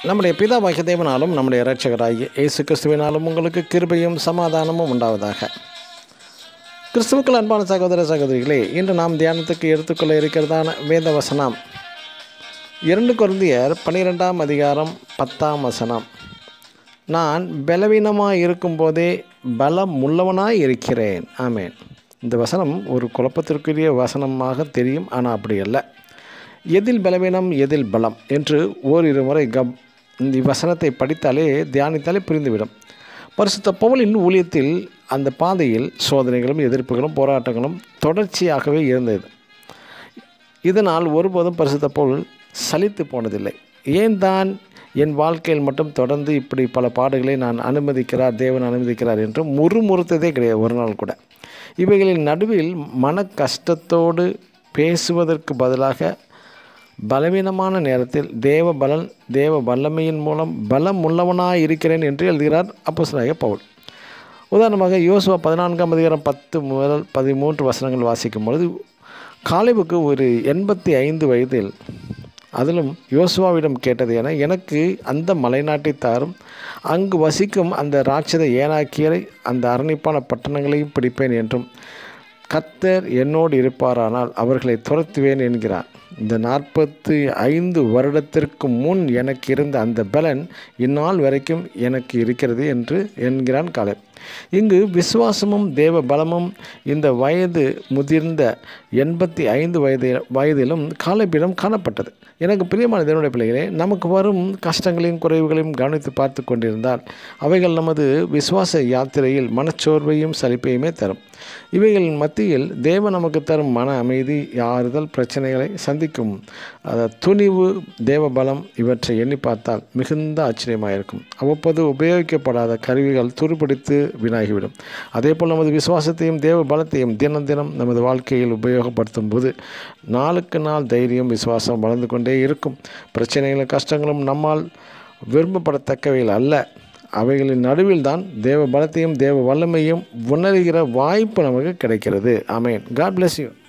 நம்முடைய பிதாவாகிய தேவனாலும் நம்முடைய இரட்சகராகிய இயேசு கிறிஸ்துவினாலும் உங்களுக்கு கிருபையும் சமாதானமும் உண்டாவதாக கிறிஸ்துவுக்கள் அன்பான சகோதர சகோதரிகளே இன்று நாம் தியானத்துக்கு எடுத்துக்கொள்ள இருக்கிறதான வேத வசனம் இரண்டு குருந்தியர் பன்னிரெண்டாம் அதிகாரம் பத்தாம் வசனம் நான் பலவீனமாக இருக்கும்போதே பலம் உள்ளவனாய் இருக்கிறேன் ஆமேன் இந்த வசனம் ஒரு குழப்பத்திற்குரிய வசனமாக தெரியும் ஆனால் அப்படி அல்ல எதில் பலவீனம் எதில் பலம் என்று ஓரிரு முறை கப் இந்த வசனத்தை படித்தாலே தியானித்தாலே புரிந்துவிடும் பரிசுத்த பவுலின் ஊழியத்தில் அந்த பாதையில் சோதனைகளும் எதிர்ப்புகளும் போராட்டங்களும் தொடர்ச்சியாகவே இருந்தது இதனால் ஒருபோதும் பரிசுத்த பவுல் சலித்து போனதில்லை ஏன் தான் என் வாழ்க்கையில் மட்டும் தொடர்ந்து இப்படி பல பாடுகளை நான் அனுமதிக்கிறார் தேவன் அனுமதிக்கிறார் என்று முறுமுறுத்ததே கிடையாது ஒரு நாள் கூட இவைகளின் நடுவில் மன கஷ்டத்தோடு பேசுவதற்கு பதிலாக பலவீனமான நேரத்தில் தேவ பலன் தேவ வல்லமையின் மூலம் பலம் உள்ளவனாக இருக்கிறேன் என்று எழுதுகிறார் அப்போஸ்தலனாகிய பவுல் உதாரணமாக யோசுவா பதினான்காம் அதிகாரம் பத்து முதல் பதிமூன்று வசனங்கள் வாசிக்கும் பொழுது காலிபுக்கு ஒரு எண்பத்தி ஐந்து வயதில் அதிலும் யோசுவாவிடம் கேட்டது என எனக்கு அந்த மலைநாட்டை தாரும் அங்கு வசிக்கும் அந்த ராட்சத ஏனாக்கியரை அந்த அரணிப்பான பட்டணங்களையும் பிடிப்பேன் என்றும் கத்தர் என்னோடு இருப்பாரானால் அவர்களை துரத்துவேன் என்கிறார் இந்த நாற்பத்தி ஐந்து வருடத்திற்கு முன் எனக்கு இருந்த அந்த பலன் இந்நாள் வரைக்கும் எனக்கு இருக்கிறது என்று என்கிறான் காலர் இங்கு விசுவாசமும் தேவ பலமும் இந்த வயது முதிர்ந்த எண்பத்தி ஐந்து வயது வயதிலும் காலப்பிடம் காணப்பட்டது எனக்கு பிரியமான தேவனுடைய பிள்ளைகளே நமக்கு வரும் கஷ்டங்களையும் குறைவுகளையும் கவனித்து பார்த்து கொண்டிருந்தால் அவைகள் நமது விசுவாச யாத்திரையில் மனச்சோர்வையும் சலிப்பையுமே தரும் இவைகளின் மத்தியில் தேவ நமக்கு தரும் மன அமைதி ஆறுதல் பிரச்சனைகளை சந்திக்கும் அத துணிவு தேவ பலம் இவற்றை எண்ணி பார்த்தால் மிகுந்த ஆச்சரியமாக இருக்கும் அவ்வப்போது உபயோகிக்கப்படாத கருவிகள் துருப்பிடித்து வீணாகிவிடும் அதே போல் நமது விசுவாசத்தையும் தேவ பலத்தையும் தினம் தினம் நமது வாழ்க்கையில் உபயோகப்படுத்தும் போது நாளுக்கு நாள் தைரியம் விசுவாசம் வளர்ந்து கொண்டே இருக்கும் பிரச்சனைகளும் கஷ்டங்களும் நம்மால் விரும்பப்படத்தக்கவைகள் அல்ல அவைகளின் நடுவில் தான் தேவ பலத்தையும் தேவ வல்லமையும் உணர்கிற வாய்ப்பு நமக்கு கிடைக்கிறது ஆமேன் காட் bless யூ